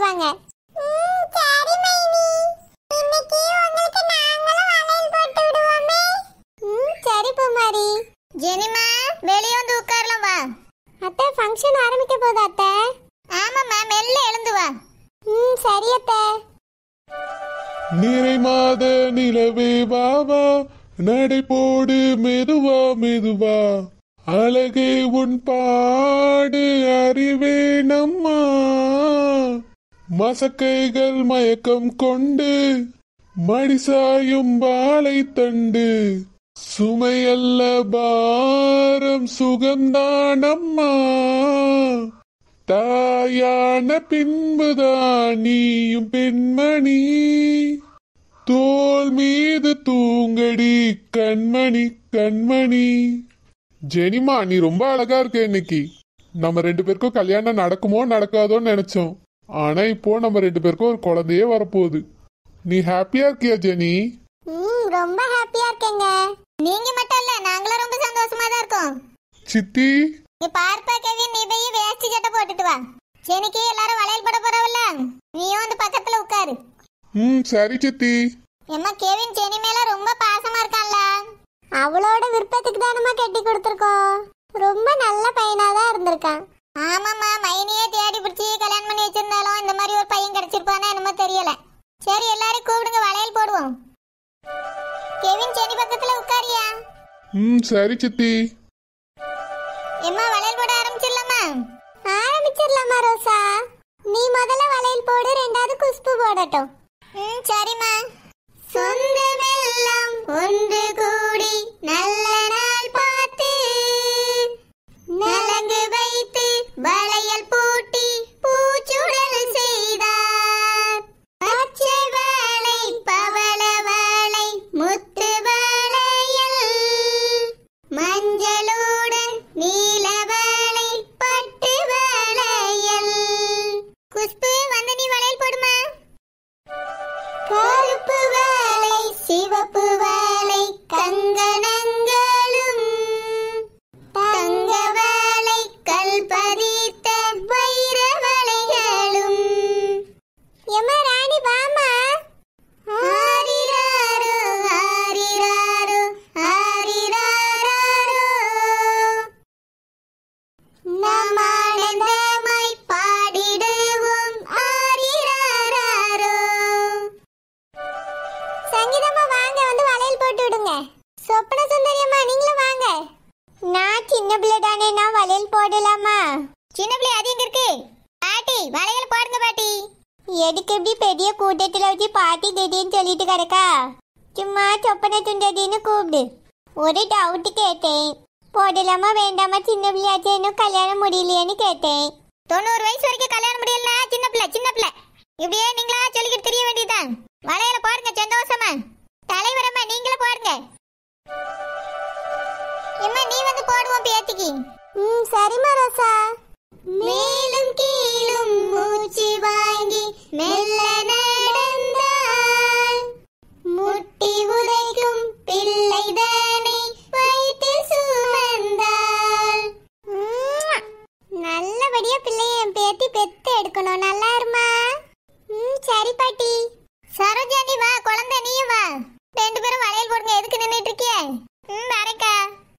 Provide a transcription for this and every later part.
வாங்க சரி மைனி இன்னைக்கு உங்களுக்கு நாங்களும் வளையல் போட்டு விடுவோமே ம் சரி பூமாரி ஜெனிமா வெளியே வந்து உட்காரலாம் வா அத்தை ஃபங்க்ஷன் ஆரம்பிக்க போகுது அத்தை ஆமாம்மா மெல்ல எழுந்து வா ம் சரி அத்தை நிறை மாத நிலவே வாவா நடை போடு மெதுவா மெதுவா அழகே உன் பாடு அறிவே நம்மா மசக்கைகள் மயக்கம் கொண்டு மடிசாயும் வாழை தண்டு சுமையல்ல பாரம் சுகம்தானம்மா தாயான பின்புதான் நீயும் பெண்மணி தோல் மீது தூங்கடி கண்மணி கண்மணி ஜெனிமா நீ ரொம்ப அழகா இருக்க இன்னைக்கு நம்ம ரெண்டு பேருக்கும் கல்யாணம் நடக்குமோ நடக்காதோன்னு நினைச்சோம் ஆனா இப்போ நம்ம ரெண்டு பேருக்கும் ஒரு குழந்தையே வரப்போகுது நீ ஹாப்பியா இருக்கியா ஜெனி ம் ரொம்ப ஹாப்பியா இருக்கேங்க நீங்க மட்டும் இல்ல நாங்களும் ரொம்ப சந்தோஷமா தான் இருக்கோம் சித்தி நீ பார்ப்பா கெவின் நீ போய் வேஷ்டி சட்டை போட்டுட்டு வா ஜெனிக்கு எல்லாரும் வளையல் போட போறவல்ல நீயும் வந்து பக்கத்துல உட்காரு ம் சரி சித்தி எம்மா கெவின் ஜெனி மேல ரொம்ப பாசமா இருக்கான்ல அவளோட விருப்பத்துக்கு தானமா கட்டி கொடுத்துருக்கோம் ரொம்ப நல்ல பையனா தான் இருந்திருக்கான் ஆமாம்மா மைனியே தேடி பிடிச்சி கல்யாணம் பண்ணி வச்சிருந்தாலும் இந்த மாதிரி ஒரு பையன் கிடைச்சிருப்பானா என்னமோ தெரியல சரி எல்லாரும் கூப்பிடுங்க வளையல் போடுவோம் கெவின் ஜெனி பக்கத்துல உட்காரியா ம் சரி சித்தி எம்மா வளையல் போட ஆரம்பிச்சிடலாமா ஆரம்பிச்சிடலாமா ரோசா நீ முதல்ல வளையல் போடு ரெண்டாவது குஷ்பு போடட்டும் ம் சரிம்மா சொந்தமெல்லாம் ஒன்று கூடி நல்ல நாள் பார்த்து நலங்கு வைத்து வளையல் பூட்டி பூச்சுடல் செய்தார் பச்சை வாழை பவள வாழை முத்து வளையல் மஞ்சளுடன் நீல வாழை பட்டு வளையல் குஷ்பு வந்து நீ வளையல் போடுமா கருப்பு வாழை சிவப்பு வாழை கங்கணங்களும் தங்க வாழை கல் பதித்த வைர வளைகளும் எம்மா ராணி வாமா ஆரிராரோ ஆரிராரோ ஆரிராரோ நாம் ஆனந்தமாய் பாடிடுவோம் ஆரிராரோ சங்கீதம்மா வாங்க வந்து வளையல் போட்டு விடுங்க சொப்பன சுந்தரியம்மா நீங்களும் வாங்க நான் சின்ன பிள்ளை தானே நான் வளையல் போடலாமா சின்ன பிள்ளை அது எங்க இருக்கு பாட்டி வளையல் போடுங்க பாட்டி எதுக்கு இப்படி பெரிய கூட்டத்துல வச்சு பாட்டி திடீர்னு சொல்லிட்டு கிடக்கா சும்மா சொப்பன சுந்தரின்னு கூப்பிடு ஒரு டவுட் கேட்டேன் போடலாமா வேண்டாமா சின்ன பிள்ளையாச்சும் இன்னும் கல்யாணம் முடியலையேன்னு கேட்டேன் தொண்ணூறு வயசு வரைக்கும் கல்யாணம் முடியல சின்ன பிள்ளை சின்ன பிள்ளை இப்படியே நீங்களா சொல்லிக்கிட்டு தெரிய வேண்டியதுதான் வளையல பாருங்க சந்தோஷமா தலைவரம்மா நீங்களும் பாருங்க எம்மா நீ வந்து போடுவோம் பேத்திக்கு ம் சரிம்மா ரோசா மேலும் கீழும் மூச்சு வாங்கி மெல்ல நடந்தாள் முட்டி உதைக்கும் பிள்ளைதானே வைத்து சுமந்தாள் நல்லபடியா பிள்ளைய என் பேத்தி பெத்து எடுக்கணும் நல்லா இருமா ம் சரி பாட்டி சரோஜா நீ வா குழந்தை நீயும் வா ரெண்டு பேரும் வளையல் போடுங்க எதுக்கு நின்னுட்டு இருக்கிய ம் வரேக்கா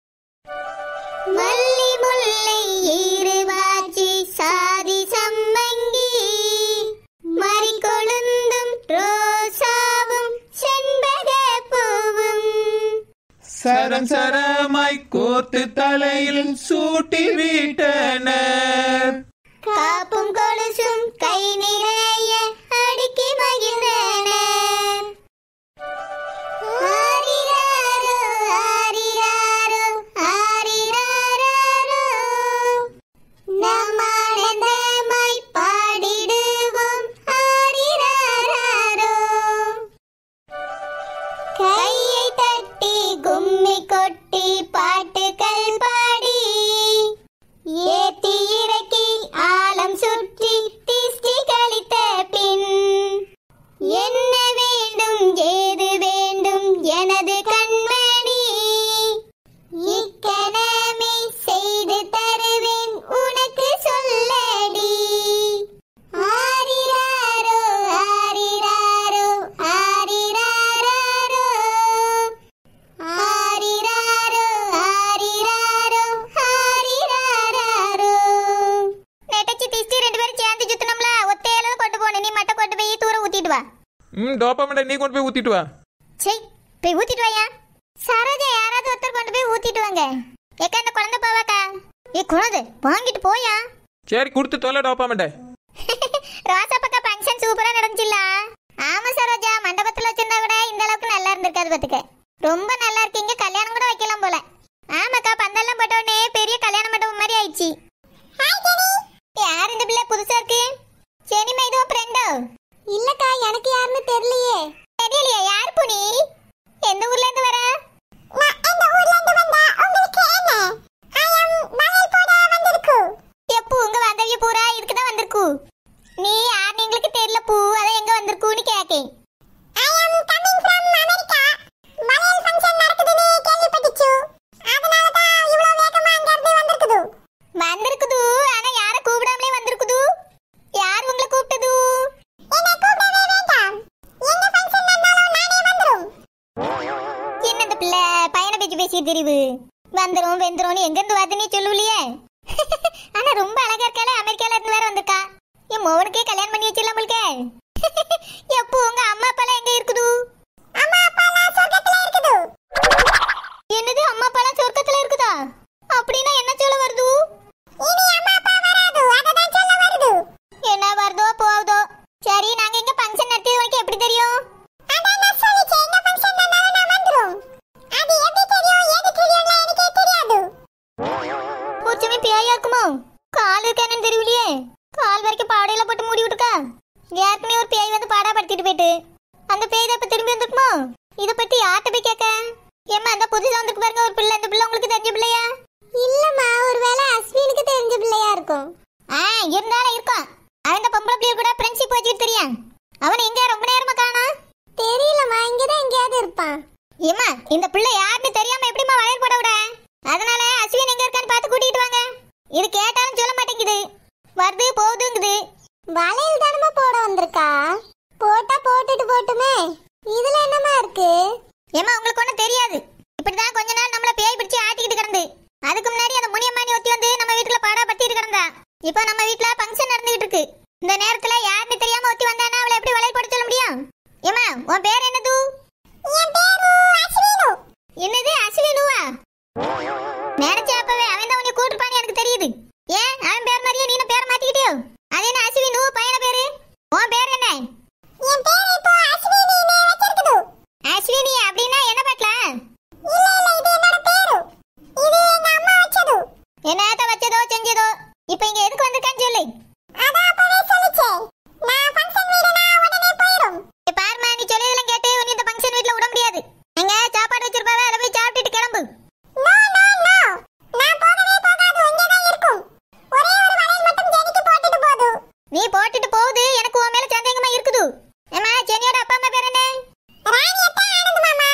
மல்லி முல்லை ஈருவாச்சி சாதி சம்மங்கி மறிக்கொழுந்தும் ரோசாவும் செண்பக பூவும் சரம் சரமாய் கோத்து தலையில் சூட்டி விட்டனர் காப்பும் கொலுசும் கை நிறைய அடுக்கி மகிழ்ந்தனர் ஆரிராரோ, ஆரிராரோ, ஆரிராரோ. நாம் ஆனந்தமாய் பாடிடுவோம் ஆரிராரோ. கையை தட்டி கும்மி கொட்டி பாட்டுகள் பாடி ஏத்தி இறக்கி ஆலம் சுற்றி ம் டோப்பாமெண்டை நீ கொண்டு போய் ஊத்திட்டு வா சே போய் ஊத்திட்டு வாயா சரோஜா யாராவது ஒருத்தர் கொண்டு போய் ஊத்திட்டு வாங்க ஏக்கா இந்த குழந்தை பாவாக்கா ஏ குழந்தை வாங்கிட்டு போயா சரி கொடுத்து தொலை டோப்பாமெண்டை ரோசா பக்கா ஃபங்க்ஷன் சூப்பரா நடந்துச்சுல்ல ஆமா சரோஜா மண்டபத்துல வச்சிருந்தா கூட இந்த அளவுக்கு நல்லா இருந்திருக்காது பாத்துக்க ரொம்ப நல்லா இருக்கீங்க கல்யாணம் கூட வைக்கலாம் போல ஆமாக்கா பந்தெல்லாம் போட்ட உடனே பெரிய கல்யாண மண்டபம் மாதிரி ஆயிடுச்சு யார் இந்த பிள்ளை புதுசா இருக்கு செனிமா இதுவும் ஃப்ரெண்டோ இல்லக்கா எனக்கு யாருன்னு தெரியலையே தெரியலையா யார் புனி எந்த ஊர்ல இருந்து வர இந்த ஊர்ல இருந்து வந்தா உங்களுக்கு என்ன ஐ அம் மகள் போட வந்திருக்கு எப்போ உங்க வந்தவிய பூரா இதுக்கு தான் வந்திருக்கு நீ யார் எங்களுக்கு தெரியல பூ அத எங்க வந்திருக்குன்னு கேக்கேன் I am coming from America Malayala function நடக்குதுன்னு கேள்விப்பட்டுச்சு அதனால தான் இவ்ளோ வேகமா அங்க இருந்து வந்திருக்குது வந்திருக்குது ஆனா யார கூப்பிடாமலே வந்திருக்குது யார் உங்களை கூப்பிட்டது என்ன கூப்பிடவே வேண்டாம் எங்க ஃபங்க்ஷன் நடந்தாலும் நானே வந்துரும் என்ன இந்த பிள்ளை பையனை பேச்சு பேசி தெரிவு வந்துரும் வெந்துரும் எங்க இருந்து வருது நீ சொல்லுவியே ஆனா ரொம்ப அழகா இருக்கால அமெரிக்கால இருந்து வேற வந்திருக்கா என் மோவனுக்கே கல்யாணம் பண்ணி வச்சிடலாம் உங்களுக்கு எப்போ உங்க அம்மா அப்பா எங்க இருக்குது அம்மா அப்பா சொர்க்கத்துல இருக்குது என்னது அம்மா அப்பா சொர்க்கத்துல இருக்குதா அப்படின்னா என்ன சொல்ல வருது இனி அம்மா அப்பா வராது அததான் சொல்ல வருது என்ன வருதோ போகுதோ சரி நாங்க இங்க ஃபங்க்ஷன் நடத்தியது உனக்கு எப்படி தெரியும் அதான் நான் சொல்லிச்சேன் எங்க ஃபங்க்ஷன் நடந்தாலும் நான் வந்துரும் அது எப்படி தெரியும் ஏது தெரியும்ல எனக்கே தெரியாது பூச்சமே பேயா இருக்குமோ கால் இருக்கானு தெரியலையே கால் வரைக்கும் பாடையில போட்டு மூடி விட்டுக்கா ஏற்கனவே ஒரு பேய் வந்து பாடா படுத்திட்டு போயிட்டு அந்த பேய் தான் இப்ப திரும்பி வந்துருக்குமோ இத பத்தி யார்கிட்ட போய் கேட்க ஏமா அந்த புதுசா வந்திருக்கு பாருங்க ஒரு பிள்ளை அந்த பிள்ளை உங்களுக்கு தெரிஞ்ச பிள்ளையா இல்லம்மா ஒருவேளை அஸ்வினுக்கு தெரிஞ்ச பிள்ளையா இருக்கும் ஆ இருந்தாலும் இருக்கும் அவன் இந்த பொம்பளை பிள்ளைய கூட ஃப்ரெண்ட்ஷிப் வச்சுட்டு தெரியும் அவன் எங்க ரொம்ப நேரமா காணா தெரியலம்மா இங்கதான் எங்கேயாவது இருப்பான் ஏமா இந்த பிள்ளை யாருன்னு தெரியாம எப்படிமா வளையல் போட விட அதனால அஸ்வின் எங்க இருக்கான்னு பார்த்து கூட்டிட்டு வாங்க இது கேட்டாலும் சொல்ல மாட்டேங்குது வருது போகுதுங்குது வளையல் தானமா போட வந்திருக்கா போட்டா போட்டுட்டு போட்டுமே இதுல என்னமா இருக்கு ஏமா உங்களுக்கு ஒண்ணும் தெரியாது இப்படிதான் கொஞ்ச நாள் நம்மள பேய் பிடிச்சு ஆட்டிக்கிட்டு கிடந்து அதுக்கு முன்னாடி அந்த முனியம்மானி ஒத்தி வந்து நம்ம வீட்டுல பாடா பத்திட்டு கிடந்தா இப்போ நம்ம வீட்டுல ஃபங்க்ஷன் நடந்துகிட்டு இருக்கு இந்த நேரத்துல யாருன்னு தெரியாம ஒத்தி வந்தானா அவளை எப்படி வளையல் போட சொல்ல முடியும் ஏமா உன் பேர் என்னது என் பேரு அஸ்வினு என்னது அஸ்வினுவா நினைச்ச அப்பவே அவன் தான் உன்னை கூட்டிருப்பான்னு எனக்கு தெரியுது ஏன் அவன் பேர் மாதிரியே நீனும் பேர் மாத்திக்கிட்டியோ அது என்ன அஸ்வினு பையன பேரு உன் பேர் என்ன என் பேர் இப்போ அஸ்வினி நே வச்சிருக்குது அஸ்வினி அப்படின்னா என்ன பாட்ல இல்ல இல்ல இது என்னோட பேரு இது எங்க அம்மா வச்சது என்னத்த வச்சதோ செஞ்சதோ இப்போ இங்க எதுக்கு வந்திருக்கான்னு சொல்லு அதான் அப்பவே சொல்லுச்சே நான் ஃபங்க்ஷன் வீடுனா உடனே போயிரும் பாருமா நீ சொல்லியதெல்லாம் கேட்டு உன்னை இந்த ஃபங்க்ஷன் வீட்ல விட முடியாது அங்க சாப்பாடு வச்சிருப்பாவே அதை போய் சாப்பிட்டுட்டு கிளம்பு நோ நோ நோ நான் போகவே போகாது இங்க தான் இருக்கும் ஒரே ஒரு வளையல் மட்டும் ஜெனிக்கு போட்டுட்டு போது நீ போட்டுட்டு போகுது எனக்கு உன் மேல சந்தேகமா இருக்குது ஏமா ஜெனியோட அப்பா அம்மா பேர் என்ன ராணி அத்தா ஆனந்த் மாமா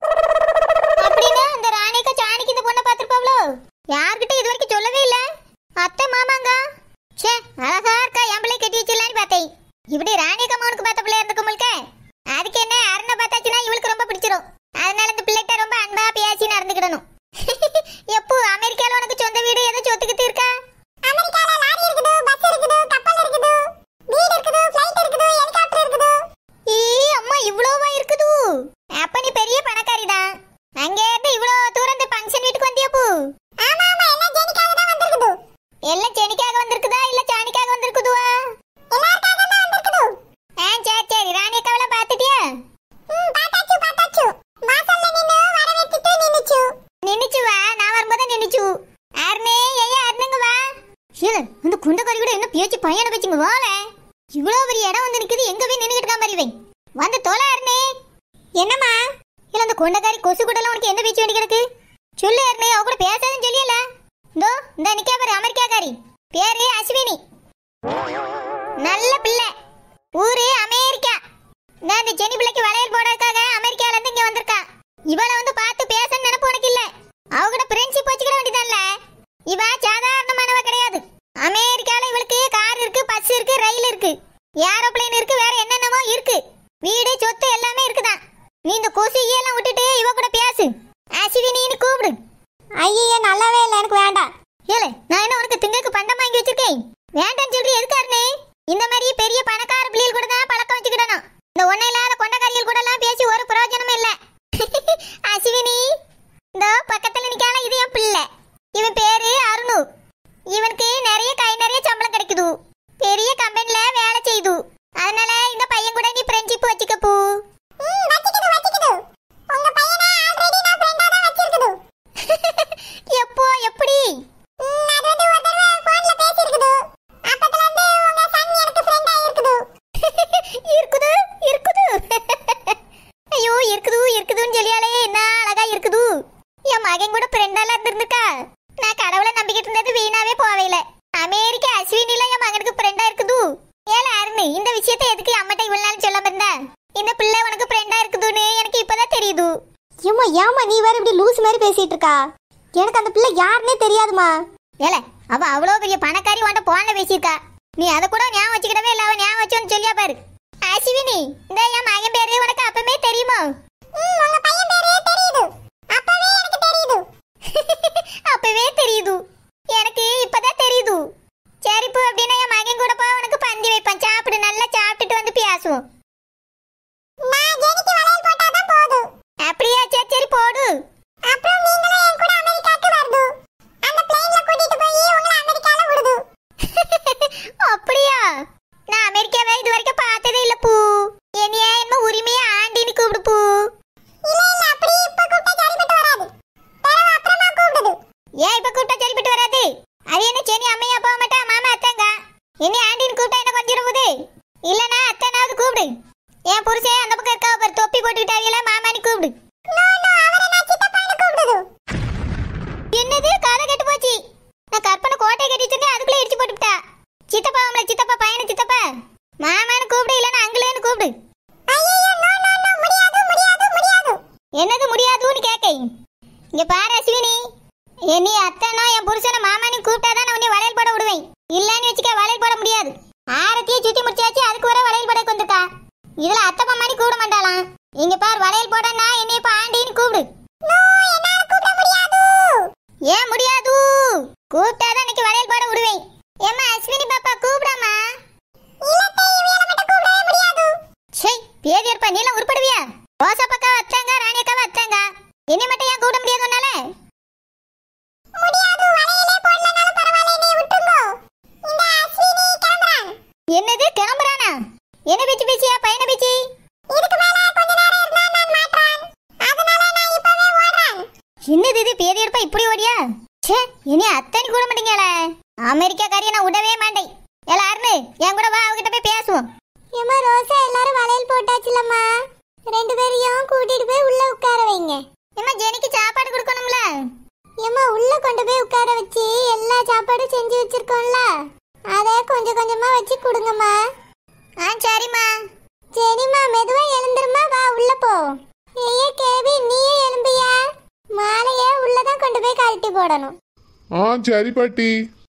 அப்படின்னா இந்த ராணிக்கு சாணிக்கு இந்த பொண்ணை பார்த்திருப்பாவளோ யார்கிட்ட இது வரைக்கும் சொல்லவே இல்ல அத்தை மாமாங்க ச்சே அழகா இருக்கா என் பிள்ளை கட்டி வச்சிடலான்னு பார்த்தேன் இப்படி ராணி கம்மனுக்கு பார்த்த பிள்ளையா இருந்துக்கும் முழுக்க அதுக்கு என்ன அருணை பார்த்தாச்சுன்னா இவளுக்கு ரொம்ப பிடிச்சிரும் அதனால இந்த பிள்ளைகிட்ட ரொம்ப அன்பா பேசி நடந்துக்கிடணும் எப்போ அமெரிக்கால உனக்கு சொந்த வீடு ஏதோ சொத்துக்கிட்டு இருக்கா அமெரிக்கால லாரி இருக்குது பஸ் இருக்குது கப்பல் இருக்குது வீடு இருக்குது ஃளைட் இருக்குது ஹெலிகாப்டர் இருக்குது ஈ அம்மா இவ்வளோவா இருக்குது அப்ப நீ பெரிய பணக்காரி தான் அங்க இருந்து இவ்வளோ தூரம் இந்த ஃபங்க்ஷன் வீட்டுக்கு வந்தியா பூ ஆமா ஆமா எல்லாம் ஜெனிக்காக தான் வந்திருக்குது எல்லாம் ஜெனிக்காக வந்திருக்குதா இல்ல சாணிக்காக வந்திருக்குதுவா எல்லாருக்காக தான் வந்திருக்குது ஆ சரி சரி ராணி அக்காவெல்லாம் பார்த்துட்டியா ம் பார்த்தாச்சு பார்த்தாச்சு வாசல்ல நின்னு வரவேத்திட்டு நின்னுச்சு நின்னுச்சு வா நான் வரும்போது நின்னுச்சு அருணே ஐயா அருணுங்க வா ஏல அந்த குண்டக்காரி கூட என்ன பேச்சு பையனை பேச்சுங்க வால இவ்வளவு பெரிய இடம் வந்து நிக்குது எங்க போய் நின்னுகிட்டு இருக்கா மாதிரி இவன் வந்து தொலை அருணே என்னம்மா இல்ல அந்த கொண்டக்காரி கொசு கூட உனக்கு எந்த பேச்சு வேண்டி கிடக்கு சொல்லு அருணே அவ கூட பேசாதுன்னு சொல்லியல இந்தோ இந்த நிக்கா பாரு அமெரிக்காக்காரி பேரு அஸ்வினி நல்ல பிள்ளை ஊரு அமெரிக்கா நான் இந்த ஜெனி பிள்ளைக்கு வளையல் போடுறதுக்காக அமெரிக்கால இருந்து இங்க வந்திருக்கா இவளை வந்து பார்த்து பேசன்னு நினைப்பு உனக்கு இல்ல அவ கூட ஃப்ரெண்ட்ஷிப் வச்சுக்கிட வேண்டியதான்ல இவ சாதாரணமானவ கிடையாது அமெரிக்கால இவளுக்கு கார் இருக்கு பஸ் இருக்கு ரயில் இருக்கு ஏரோப்ளேன் இருக்கு வேற என்னென்னமோ இருக்கு வீடு சொத்து எல்லாமே இருக்குதான் நீ இந்த கொசு ஈயெல்லாம் விட்டுட்டு இவ கூட பேசு அஸ்வினின்னு கூப்பிடு ஐயோ நல்லாவே இல்லை எனக்கு வேண்டாம் ஏலே நான் என்ன உனக்கு திங்களுக்கு பண்டம் வாங்கி வச்சிருக்கேன் வேண்டாம்னு சொல்லி எதுக்காருனே இந்த மாதிரி பெரிய பணக்கார பிள்ளைகள் கூட தான் பழக்கம் வச்சுக்கிடணும் இந்த ஒன்னை இல்லாத நம்பிக்கிட்டு இருந்தது வீணாவே போவேல அமெரிக்க அஸ்வினில என் மகனுக்கு ஃப்ரெண்டா இருக்குது ஏல அருண் இந்த விஷயத்தை எதுக்கு அம்மட்ட இவ்வளவு நாள் சொல்லாம இருந்த இந்த பிள்ளை உனக்கு ஃப்ரெண்டா இருக்குதுன்னு எனக்கு இப்பதான் தெரியுது ஏமா ஏமா நீ வேற இப்படி லூஸ் மாதிரி பேசிட்டு இருக்கா எனக்கு அந்த பிள்ளை யாருன்னே தெரியாதுமா ஏல அவ அவ்வளோ பெரிய பணக்காரி உன்ட்ட போன்ல பேசியிருக்கா நீ அதை கூட ஞாபகம் வச்சுக்கிடவே இல்ல அவ ஞாபகம் வச்சோன்னு சொல்லியா பாரு அஸ்வினி இந்த என் மகன் பேரு உனக்கு அப்பவே தெரியுமா உங்க பையன் பேரே தெரியுது அப்பவே எனக்கு தெரியுது அப்பவே தெரியுது எனக்கு இப்பதான் தெரியுது சரி போ அப்படின்னா என் மகன் கூட போ உனக்கு பந்தி வைப்பேன் சாப்பிடு நல்லா சாப்பிட்டுட்டு வந்து பேசுவோம் அப்படியா சரி சரி போடு அப்புறம் நீங்களும் என் கூட அமெரிக்காக்கு வருது அந்த பிளேன்ல கூட்டிட்டு போய் உங்களை அமெரிக்கால விடுது அப்படியா நான் அமெரிக்காவை இது வரைக்கும் பார்த்ததே இல்ல பூ என்னைய என்ன உரிமையா ஆண்டின்னு கூப்பிடு பூ இல்ல இல்ல அப்படி இப்ப கூப்பிட்டா சரிப்பட்டு வராது பிறகு அப்புறமா கூப்பிடுது ஏன் இப்ப கூப்பிட்டா சரிப்பட்டு வராது அது என்ன செனி அம்மையா போக மாட்டா மாமா அத்தங்க இனி ஆண்டின்னு கூப்பிட்டா என்ன கொஞ்சம் போகுது இல்லனா அத்தனாவது கூப்பிடு என் புருஷன் அந்த பக்கம் இருக்கா பாரு தொப்பி போட்டுக்கிட்டாரியல மாமானி கூப்பிடு என்னது காலை கெட்டு போச்சு நான் கற்பனை கோட்டை கட்டிட்டு இருந்தேன் அதுக்குள்ள இடிச்சு போட்டுட்டா சித்தப்பா அவங்கள சித்தப்பா பையனை சித்தப்பா மாமான்னு கூப்பிடு இல்லைன்னா அங்கிலேன்னு கூப்பிடு என்னது முடியாதுன்னு கேட்க இங்க பாரு அஸ்வினி ஏ, நீ அத்தனோ என் புருஷனை மாமானி கூப்பிட்டாதான் நான் உன்னை வளையல் போட விடுவேன் இல்லன்னு வச்சுக்க வளையல் போட முடியாது ஆரத்தியை சுத்தி முடிச்சாச்சு அதுக்கு வர வளையல் போட வந்திருக்கா இதுல அத்தப்பா மாதிரி கூப்பிட மாட்டாளாம் இங்க பாரு வளையல் போட நான் என்னை இப்ப ஆண்டின்னு கூப்பிடு ஏன் முடியாது கூப்பிட்டாதான் இன்னைக்கு வளையல் போட விடுவேன் ஏம்மா அஸ்வினி பாப்பா கூப்பிடாமா சை பேதி இருப்பா நீலாம் உருப்படுவியா ரோசா பக்கா வச்சாங்க ராணி அக்கா வச்சாங்க என்னை மட்டும் ஏன் கூப்பிட முடியாது உன்னால என்னது கிளம்புறானா என்ன பேச்சு பேசியா பையனை பேச்சு என்னது இது பேதி இருப்பா இப்படி ஓடியா ச்சே இனி அத்தனை கூட மாட்டீங்களே அமெரிக்கா காரியை நான் விடவே மாட்டேன் எல்லாருன்னு என் கூட வா அவகிட்ட போய் பேசுவோம் ஏமா ரோசா எல்லாரும் வளையல் போட்டாச்சுலம்மா ரெண்டு பேரையும் கூட்டிட்டு போய் உள்ள உட்கார வைங்க ஏமா ஜெனிக்கு சாப்பாடு கொடுக்கணும்ல ஏமா உள்ள கொண்டு போய் உட்கார வச்சு எல்லா சாப்பாடும் செஞ்சு வச்சிருக்கோம்ல அதை கொஞ்சம் கொஞ்சமா வச்சு கொடுங்கம்மா ஆ சரிம்மா சரிம்மா மெதுவா எழுந்துருமா வா உள்ள போ ஐயா கேபி நீயே எழும்பியா மாலையே உள்ளதான் கொண்டு போய் கழட்டி போடணும் ஆ சரி பாட்டி